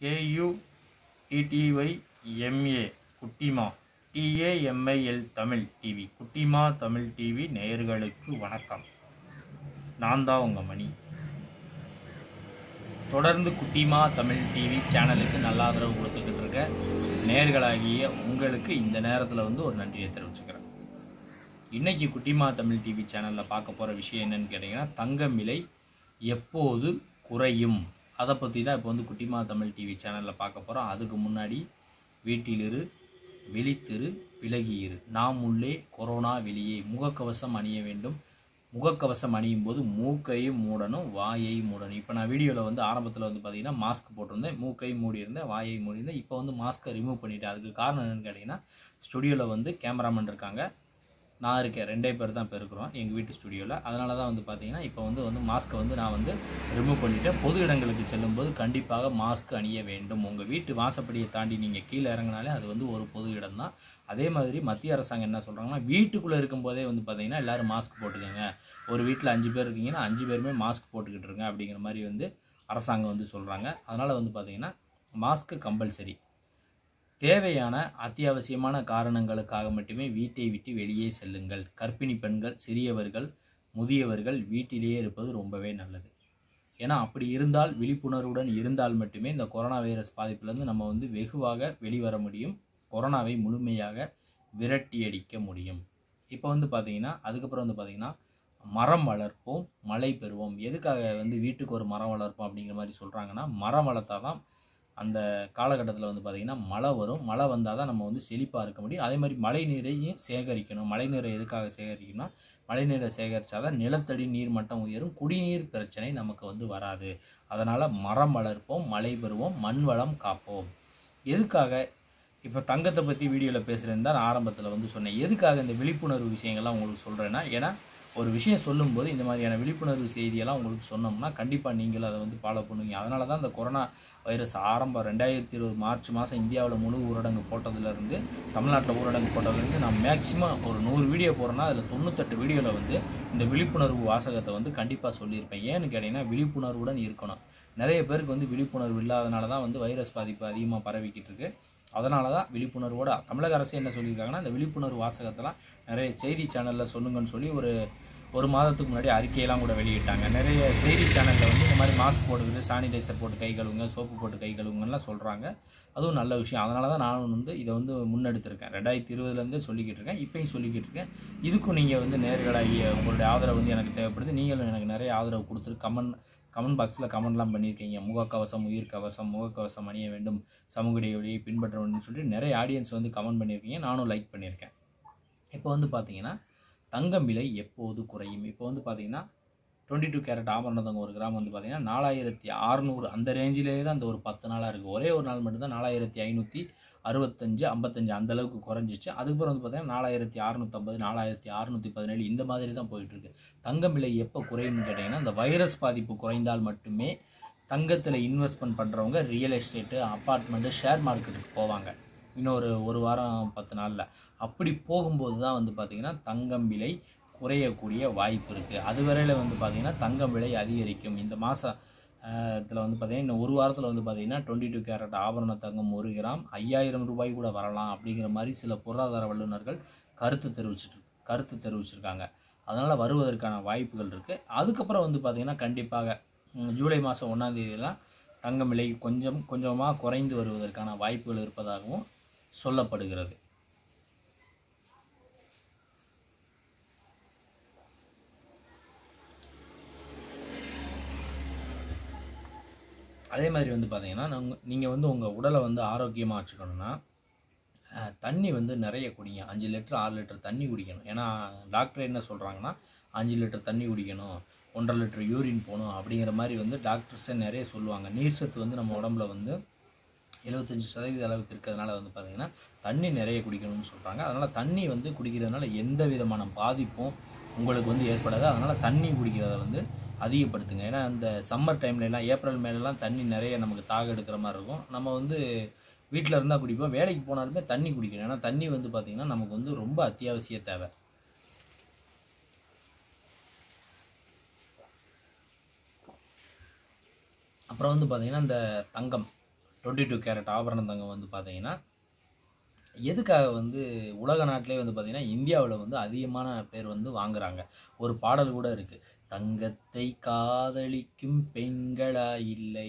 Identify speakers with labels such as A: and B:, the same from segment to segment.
A: KU டிடிஒய் MA குட்டிமா டிஏஎம்ஐஎல் Tamil TV குட்டிமா Tamil TV நேயர்களுக்கு வணக்கம் நான் தான் உங்கள் மணி தொடர்ந்து குட்டிமா தமிழ் டிவி சேனலுக்கு நல்ல ஆதரவு கொடுத்துக்கிட்டு இருக்க நேர்களாகிய உங்களுக்கு இந்த நேரத்தில் வந்து ஒரு நன்றியை தெரிவிச்சுக்கிறேன் இன்னைக்கு குட்டிமா தமிழ் டிவி சேனலில் பார்க்க போகிற விஷயம் என்னன்னு கேட்டிங்கன்னா தங்கம் விலை எப்போது குறையும் அதை பற்றி தான் இப்போ வந்து குட்டிமா தமிழ் டிவி சேனலில் பார்க்க போகிறோம் அதுக்கு முன்னாடி வீட்டிலிரு விழித்திரு விலகியிரு நாம் உள்ளே கொரோனா வெளியே முகக்கவசம் அணிய வேண்டும் முகக்கவசம் அணியும் போது மூக்கையும் மூடணும் வாயை மூடணும் இப்போ நான் வீடியோவில் வந்து ஆரம்பத்தில் வந்து பார்த்தீங்கன்னா மாஸ்க் போட்டிருந்தேன் மூக்கை மூடியிருந்தேன் வாயை மூடியிருந்தேன் இப்போ வந்து மாஸ்க்கை ரிமூவ் பண்ணிட்டேன் அதுக்கு காரணம் என்னன்னு கேட்டிங்கன்னா ஸ்டுடியோவில் வந்து கேமராமேன் இருக்காங்க நான் இருக்கேன் ரெண்டே பேர் தான் இப்போ இருக்கிறோம் எங்கள் வீட்டு ஸ்டுடியோவில் அதனால தான் வந்து பார்த்தீங்கன்னா இப்போ வந்து வந்து மாஸ்க்கை வந்து நான் வந்து ரிமூவ் பண்ணிவிட்டேன் பொது இடங்களுக்கு செல்லும்போது கண்டிப்பாக மாஸ்க் அணிய வேண்டும் உங்கள் வீட்டு வாசப்படியை தாண்டி நீங்கள் கீழே இறங்கினாலே அது வந்து ஒரு பொது இடம் தான் அதே மாதிரி மத்திய அரசாங்கம் என்ன சொல்கிறாங்கன்னா வீட்டுக்குள்ளே இருக்கும்போதே வந்து பார்த்தீங்கன்னா எல்லோரும் மாஸ்க் போட்டுக்கோங்க ஒரு வீட்டில் அஞ்சு பேர் இருக்கீங்கன்னா அஞ்சு பேருமே மாஸ்க் போட்டுக்கிட்டு இருங்க அப்படிங்கிற மாதிரி வந்து அரசாங்கம் வந்து சொல்கிறாங்க அதனால் வந்து பார்த்தீங்கன்னா மாஸ்க்கு கம்பல்சரி தேவையான அத்தியாவசியமான காரணங்களுக்காக மட்டுமே வீட்டை விட்டு வெளியே செல்லுங்கள் கர்ப்பிணி பெண்கள் சிறியவர்கள் முதியவர்கள் வீட்டிலேயே இருப்பது ரொம்பவே நல்லது ஏன்னா அப்படி இருந்தால் விழிப்புணர்வுடன் இருந்தால் மட்டுமே இந்த கொரோனா வைரஸ் பாதிப்பிலேருந்து நம்ம வந்து வெகுவாக வெளிவர முடியும் கொரோனாவை முழுமையாக விரட்டியடிக்க முடியும் இப்போ வந்து பார்த்தீங்கன்னா அதுக்கப்புறம் வந்து பார்த்தீங்கன்னா மரம் வளர்ப்போம் மழை பெறுவோம் எதுக்காக வந்து வீட்டுக்கு ஒரு மரம் வளர்ப்போம் அப்படிங்கிற மாதிரி சொல்கிறாங்கன்னா மரம் வளர்த்தா தான் அந்த காலகட்டத்தில் வந்து பார்த்திங்கன்னா மழை வரும் மழை வந்தால் தான் நம்ம வந்து செழிப்பாக இருக்க முடியும் அதே மாதிரி மழை நீரையும் சேகரிக்கணும் மழை நீரை எதுக்காக சேகரிக்கணும்னா மழை நீரை சேகரித்தா தான் நிலத்தடி நீர் மட்டம் உயரும் குடிநீர் பிரச்சனை நமக்கு வந்து வராது அதனால் மரம் வளர்ப்போம் மழை பெறுவோம் மண் வளம் காப்போம் எதுக்காக இப்போ தங்கத்தை பற்றி வீடியோவில் பேசுகிறேன்னு தான் நான் ஆரம்பத்தில் வந்து சொன்னேன் எதுக்காக இந்த விழிப்புணர்வு விஷயங்கள்லாம் உங்களுக்கு சொல்கிறேன்னா ஏன்னா ஒரு விஷயம் சொல்லும்போது இந்த மாதிரியான விழிப்புணர்வு செய்தியெல்லாம் உங்களுக்கு சொன்னோம்னா கண்டிப்பாக நீங்களும் அதை வந்து ஃபாலோ பண்ணுவீங்க அதனால தான் இந்த கொரோனா வைரஸ் ஆரம்பம் ரெண்டாயிரத்தி இருபது மார்ச் மாதம் இந்தியாவில் முழு ஊரடங்கு போட்டதுலேருந்து தமிழ்நாட்டில் ஊரடங்கு போட்டதுலேருந்து நான் மேக்ஸிமம் ஒரு நூறு வீடியோ போகிறேன்னா அதில் தொண்ணூத்தெட்டு வீடியோவில் வந்து இந்த விழிப்புணர்வு வாசகத்தை வந்து கண்டிப்பாக சொல்லியிருப்பேன் ஏன்னு கேட்டிங்கன்னா விழிப்புணர்வுடன் இருக்கணும் நிறைய பேருக்கு வந்து விழிப்புணர்வு இல்லாதனால தான் வந்து வைரஸ் பாதிப்பு அதிகமாக பரவிக்கிட்டு இருக்கு அதனால தான் விழிப்புணர்வோட தமிழக அரசு என்ன சொல்லியிருக்காங்கன்னா இந்த விழிப்புணர்வு வாசகத்தெல்லாம் நிறைய செய்தி சேனலில் சொல்லுங்கன்னு சொல்லி ஒரு ஒரு மாதத்துக்கு முன்னாடி அறிக்கையெல்லாம் கூட வெளியிட்டாங்க நிறைய செய்தி சேனலில் வந்து இந்த மாதிரி மாஸ்க் போட்டுக்கிட்டு சானிடைசர் போட்டு கை கழுவுங்க சோப்பு போட்டு கை கழுவுங்கலாம் சொல்கிறாங்க அதுவும் நல்ல விஷயம் அதனால தான் நானும் வந்து இதை வந்து முன்னெடுத்திருக்கேன் ரெண்டாயிரத்தி இருபதுலேருந்தே சொல்லிக்கிட்டு இருக்கேன் இப்பயும் சொல்லிக்கிட்டு இருக்கேன் இதுக்கும் நீங்கள் வந்து நேர்களாகிய உங்களுடைய ஆதரவு வந்து எனக்கு தேவைப்படுது நீங்களும் எனக்கு நிறைய ஆதரவு கொடுத்துரு கமெண்ட் கமெண்ட் பாக்ஸில் கமெண்ட்லாம் பண்ணியிருக்கீங்க முகக்கவசம் உயிர் கவசம் முகக்கவசம் அணிய வேண்டும் சமூக இடைவெளியை பின்பற்ற வேண்டும் சொல்லிட்டு நிறைய ஆடியன்ஸ் வந்து கமெண்ட் பண்ணியிருக்கீங்க நானும் லைக் பண்ணியிருக்கேன் இப்போ வந்து பார்த்தீங்கன்னா தங்கம் விலை எப்போது குறையும் இப்போ வந்து பார்த்தீங்கன்னா டுவெண்ட்டி டூ கேரட் ஆபரண தங்கம் ஒரு கிராம் வந்து பார்த்தீங்கன்னா நாலாயிரத்தி அறநூறு அந்த ரேஞ்சிலே தான் அந்த ஒரு பத்து நாளாக இருக்குது ஒரே ஒரு நாள் மட்டும்தான் நாலாயிரத்தி ஐநூற்றி அறுபத்தஞ்சு ஐம்பத்தஞ்சு அந்த அளவுக்கு குறைஞ்சிச்சு அதுக்கப்புறம் வந்து பார்த்தீங்கன்னா நாலாயிரத்தி அறுநூற்றம்பது நாலாயிரத்தி அறுநூற்றி பதினேழு இந்த மாதிரி தான் போயிட்டுருக்கு தங்கம் விலை எப்போ குறையும்னு கேட்டிங்கன்னா இந்த வைரஸ் பாதிப்பு குறைந்தால் மட்டுமே தங்கத்தில் இன்வெஸ்ட்மெண்ட் பண்ணுறவங்க ரியல் எஸ்டேட்டு அப்பார்ட்மெண்ட்டு ஷேர் மார்க்கெட்டுக்கு போவாங்க இன்னொரு ஒரு வாரம் பத்து நாளில் அப்படி போகும்போது தான் வந்து பார்த்திங்கன்னா தங்கம் விலை குறையக்கூடிய வாய்ப்பு இருக்குது அது வரையில் வந்து பார்த்திங்கன்னா தங்கம் விலை அதிகரிக்கும் இந்த மாதம் இதில் வந்து பார்த்திங்கன்னா இன்னும் ஒரு வாரத்தில் வந்து பார்த்திங்கன்னா டுவெண்ட்டி டூ கேரட் ஆபரண தங்கம் ஒரு கிராம் ஐயாயிரம் ரூபாய் கூட வரலாம் அப்படிங்கிற மாதிரி சில பொருளாதார வல்லுநர்கள் கருத்து தெரிவிச்சிட்டு கருத்து தெரிவிச்சிருக்காங்க அதனால் வருவதற்கான வாய்ப்புகள் இருக்குது அதுக்கப்புறம் வந்து பார்த்திங்கன்னா கண்டிப்பாக ஜூலை மாதம் ஒன்றாந்தேதியெல்லாம் தங்கம் விலை கொஞ்சம் கொஞ்சமாக குறைந்து வருவதற்கான வாய்ப்புகள் இருப்பதாகவும் சொல்லப்படுகிறது அதே மாதிரி வந்து பார்த்தீங்கன்னா நீங்கள் வந்து உங்கள் உடலை வந்து ஆரோக்கியமாக வச்சுக்கணுன்னா தண்ணி வந்து நிறைய குடிங்க அஞ்சு லிட்டர் ஆறு லிட்டர் தண்ணி குடிக்கணும் ஏன்னா டாக்டர் என்ன சொல்கிறாங்கன்னா அஞ்சு லிட்டர் தண்ணி குடிக்கணும் ஒன்றரை லிட்டர் யூரின் போகணும் அப்படிங்கிற மாதிரி வந்து டாக்டர்ஸே நிறைய சொல்லுவாங்க நீர் சத்து வந்து நம்ம உடம்புல வந்து எழுபத்தஞ்சி சதவீத அளவுக்கு இருக்கிறதுனால வந்து பார்த்திங்கன்னா தண்ணி நிறைய குடிக்கணும்னு சொல்கிறாங்க அதனால் தண்ணி வந்து குடிக்கிறதுனால எந்த விதமான பாதிப்பும் உங்களுக்கு வந்து ஏற்படாது அதனால் தண்ணி குடிக்கிறத வந்து அதிகப்படுத்துங்க ஏன்னா இந்த சம்மர் டைம்லலாம் ஏப்ரல் மேலெலாம் தண்ணி நிறைய நமக்கு தாக எடுக்கிற மாதிரி இருக்கும் நம்ம வந்து வீட்டில் இருந்தால் குடிப்போம் வேலைக்கு போனாலுமே தண்ணி குடிக்கணும் ஏன்னா தண்ணி வந்து பார்த்திங்கன்னா நமக்கு வந்து ரொம்ப அத்தியாவசிய தேவை அப்புறம் வந்து பார்த்திங்கன்னா இந்த தங்கம் டுவெண்ட்டி டூ கேரட் ஆபரண தங்கம் வந்து பார்த்தீங்கன்னா எதுக்காக வந்து உலக நாட்டிலே வந்து பார்த்தீங்கன்னா இந்தியாவில் வந்து அதிகமான பேர் வந்து வாங்குறாங்க ஒரு பாடல் கூட இருக்கு தங்கத்தை காதலிக்கும் பெண்களா இல்லை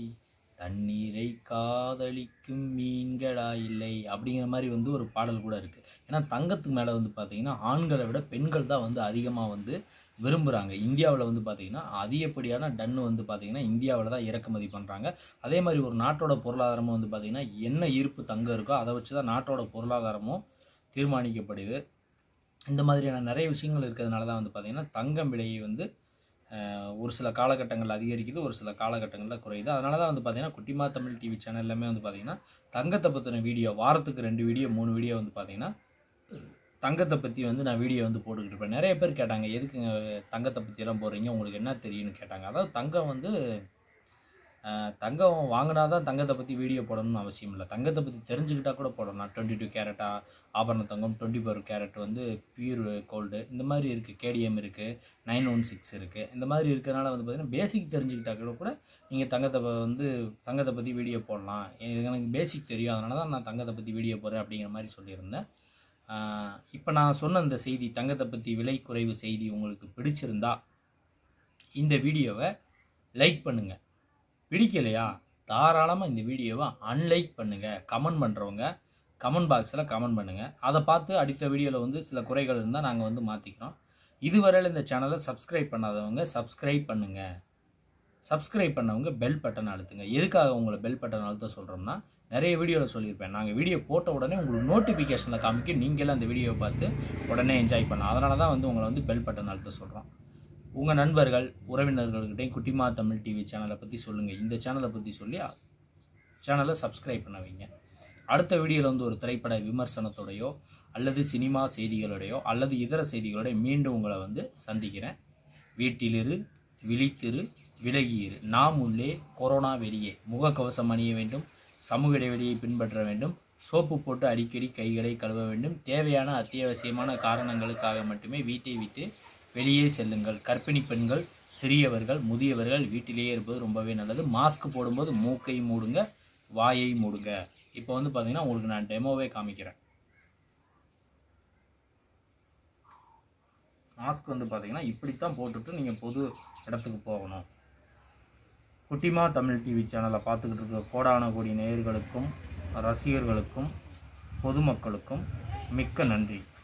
A: தண்ணீரை காதலிக்கும் மீன்களா இல்லை அப்படிங்கிற மாதிரி வந்து ஒரு பாடல் கூட இருக்கு ஏன்னா தங்கத்துக்கு மேலே வந்து பார்த்தீங்கன்னா ஆண்களை விட பெண்கள் தான் வந்து அதிகமாக வந்து விரும்புகிறாங்க இந்தியாவில் வந்து பார்த்தீங்கன்னா அதிகப்படியான டன்னு வந்து பார்த்தீங்கன்னா இந்தியாவில் தான் இறக்குமதி பண்ணுறாங்க அதே மாதிரி ஒரு நாட்டோட பொருளாதாரமும் வந்து பார்த்திங்கன்னா என்ன இருப்பு தங்கம் இருக்கோ அதை வச்சு தான் நாட்டோட பொருளாதாரமும் தீர்மானிக்கப்படுது இந்த மாதிரியான நிறைய விஷயங்கள் இருக்கிறதுனால தான் வந்து பார்த்திங்கன்னா தங்கம் விலையை வந்து அஹ், ஒரு சில காலகட்டங்களில் அதிகரிக்குது ஒரு சில காலகட்டங்களில் குறையுது அதனால தான் வந்து பார்த்திங்கன்னா குட்டிமா தமிழ் டிவி சேனல்லாமே வந்து பார்த்திங்கன்னா தங்கத்தை பற்றின வீடியோ வாரத்துக்கு ரெண்டு வீடியோ மூணு வீடியோ வந்து பார்த்திங்கன்னா தங்கத்தை பற்றி வந்து நான் வீடியோ வந்து போட்டுக்கிட்டு இருப்பேன் நிறைய பேர் கேட்டாங்க எதுக்குங்க தங்கத்தை பற்றியெல்லாம் போடுறீங்க உங்களுக்கு என்ன தெரியும்னு கேட்டாங்க அதாவது தங்கம் வந்து அஹ், தங்கம் வாங்கினா தான் தங்கத்தை பற்றி வீடியோ போடணும்னு அவசியம் இல்லை தங்கத்தை பற்றி தெரிஞ்சுக்கிட்டா கூட போடலாம் டுவெண்ட்டி டூ கேரட்டா ஆபரண தங்கம் டுவெண்ட்டி ஃபோர் கேரட் வந்து பியூர் கோல்டு இந்த மாதிரி இருக்குது கேடிஎம் இருக்குது நைன் ஒன் சிக்ஸ் இருக்குது இந்த மாதிரி இருக்கிறதுனால வந்து பார்த்திங்கன்னா பேசிக் தெரிஞ்சுக்கிட்டா கூட கூட நீங்கள் தங்கத்தை ப- வந்து தங்கத்தை பற்றி வீடியோ போடலாம் எனக்கு எனக்கு பேசிக் தெரியும் அதனால தான் நான் தங்கத்தை பற்றி வீடியோ போடுறேன் அப்படிங்கிற மாதிரி சொல்லியிருந்தேன் இப்போ நான் சொன்ன இந்த செய்தி தங்கத்தை பற்றி விலை குறைவு செய்தி உங்களுக்கு பிடிச்சிருந்தா இந்த வீடியோவை லைக் பண்ணுங்கள் பிடிக்கலையா தாராளமாக இந்த வீடியோவை அன்லைக் பண்ணுங்கள் கமெண்ட் பண்ணுறவங்க கமெண்ட் பாக்ஸில் கமெண்ட் பண்ணுங்கள் அதை பார்த்து அடுத்த வீடியோவில் வந்து சில குறைகள் இருந்தால் நாங்கள் வந்து மாற்றிக்கிறோம் இதுவரையில் இந்த சேனலை சப்ஸ்கிரைப் பண்ணாதவங்க சப்ஸ்கிரைப் பண்ணுங்கள் சப்ஸ்கிரைப் பண்ணவங்க பெல் பட்டன் அழுத்துங்க எதுக்காக உங்களை பெல் பட்டன் அழுத்த சொல்கிறோம்னா நிறைய வீடியோவில் சொல்லியிருப்பேன் நாங்கள் வீடியோ போட்ட உடனே உங்களுக்கு நோட்டிஃபிகேஷனில் காமிக்க நீங்களும் அந்த வீடியோவை பார்த்து உடனே என்ஜாய் பண்ணலாம் அதனால தான் வந்து உங்களை வந்து பெல் பட்டன் அழுத்த சொல்கிறோம் உங்கள் நண்பர்கள் உறவினர்கள்கிட்டையும் குட்டிமா தமிழ் டிவி சேனலை பற்றி சொல்லுங்கள் இந்த சேனலை பற்றி சொல்லி சேனலை சப்ஸ்கிரைப் பண்ண வைங்க அடுத்த வீடியோவில் வந்து ஒரு திரைப்பட விமர்சனத்தோடையோ அல்லது சினிமா செய்திகளோடையோ அல்லது இதர செய்திகளோட மீண்டும் உங்களை வந்து சந்திக்கிறேன் வீட்டிலிரு விழித்திரு விலகியிரு நாம் உள்ளே கொரோனா வெளியே முகக்கவசம் அணிய வேண்டும் சமூக இடைவெளியை பின்பற்ற வேண்டும் சோப்பு போட்டு அடிக்கடி கைகளை கழுவ வேண்டும் தேவையான அத்தியாவசியமான காரணங்களுக்காக மட்டுமே வீட்டை விட்டு வெளியே செல்லுங்கள் கர்ப்பிணி பெண்கள் சிறியவர்கள் முதியவர்கள் வீட்டிலேயே இருப்பது ரொம்பவே நல்லது மாஸ்க் போடும்போது மூக்கை மூடுங்க வாயை மூடுங்க இப்போ வந்து பார்த்தீங்கன்னா உங்களுக்கு நான் டெமோவே காமிக்கிறேன் மாஸ்க் வந்து பார்த்தீங்கன்னா இப்படித்தான் போட்டுட்டு நீங்கள் பொது இடத்துக்கு போகணும் குட்டிமா தமிழ் டிவி சேனலை பார்த்துக்கிட்டு இருக்க கோடான கோடி நேயர்களுக்கும் ரசிகர்களுக்கும் பொதுமக்களுக்கும் மிக்க நன்றி